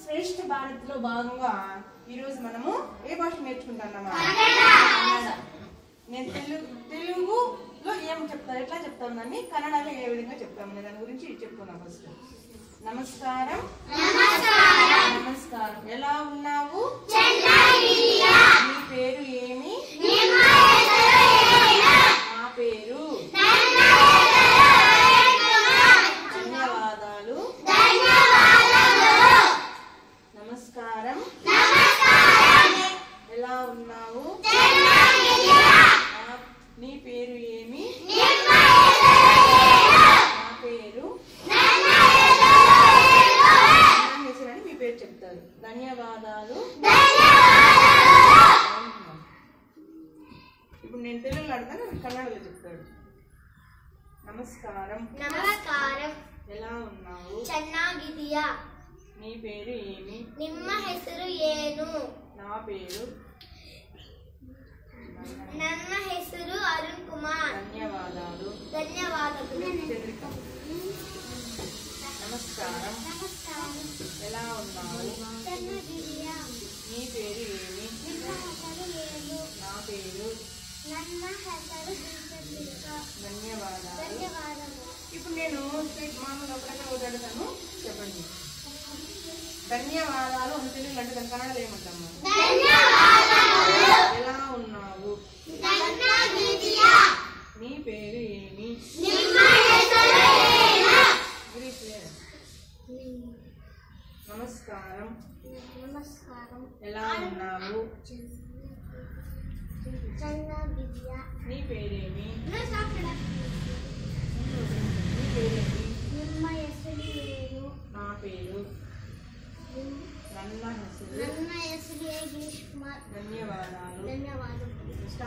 శ్రేష్ఠ భారత్ లో భాగంగా ఈరోజు మనము ఏ భాష నేర్చుకుంటున్నామా కన్నడ. నేను తెలుగు తెలుగులో ఏం చెప్తాను ఎట్లా చెప్తాను దాన్ని కన్నడలో ఏ విధంగా చెప్తాము అనే దాని గురించి చెప్పుకున్నాం ఫస్ట్ నమస్కారం నమస్కారం ఎలా ఉన్నావు నీ పేరు ఏమి నా పేరు ధన్యవాదాలు నమస్కారం ఎలా ఉన్నావు నా- నీ పేరు ఏమి నా పేరు నా హెసరు అని మీ పేరు చెప్తారు ధన్యవాదాలు ఇప్పుడు నేను తెలుగులో అడతాను అది కన్నడలో చెప్తాడు నమస్కారం ನಮಸ್ಕಾರ ఎలా ఉన్నావు ಚೆನ್ನಾಗಿದೆಯಾ నీ పేరు ఏమి ನಿಮ್ಮ ಹೆಸರು ಏನು నా పేరు ನನ್ನ ಹೆಸರು ಅರುಣ್ ಕುಮಾರ್ ధన్యవాదాలు ಧನ್ಯವಾದಗಳು చంద్రిక నమస్కారం ఎలా ఉన్నావు ಚೆನ್ನಾಗಿದೆಯಾ నీ పేరు ఏమి ನಿಮ್ಮ ಹೆಸರು ಏನು నా పేరు ನನ್ನ ಹೆಸರು ದೀಪಶಿಖ. ధన్యవాదాలు ಧನ್ಯವಾದಗಳು ఇప్పుడు నేను స్ట్రీట్ మామూలు ఒకటే ఒకటి అడుగుతాను చెప్పండి ధన్యవాదాలు అని తెలుగు అంటే దాని కన్నడలో ఏమంటాము ఎలా ఉన్నావు ಚೆನ್ನಾಗಿದೆಯಾ నీ పేరు ఏమి ನಿಮ್ಮ ಹೆಸರು ಏನು ఇంగ్లీష్ నమస్కారం ನಮಸ್ಕಾರ ఎలా ఉన్నావు ಚೆನ್ನಾಗಿದೆಯಾ నీ పేరేమి ಇನ್ನೂ ಸಾಕಡ నీ పేరేమి ನಿಮ್ಮ ಹೆಸರು ಏನು నా పేరు ನನ್ನ ಹೆಸರು ನನ್ನ ಹೆಸರು ಯೋಗೇಶ್ ಕುಮಾರ್ ధన్యవాదాలు ಧನ್ಯವಾದಗಳು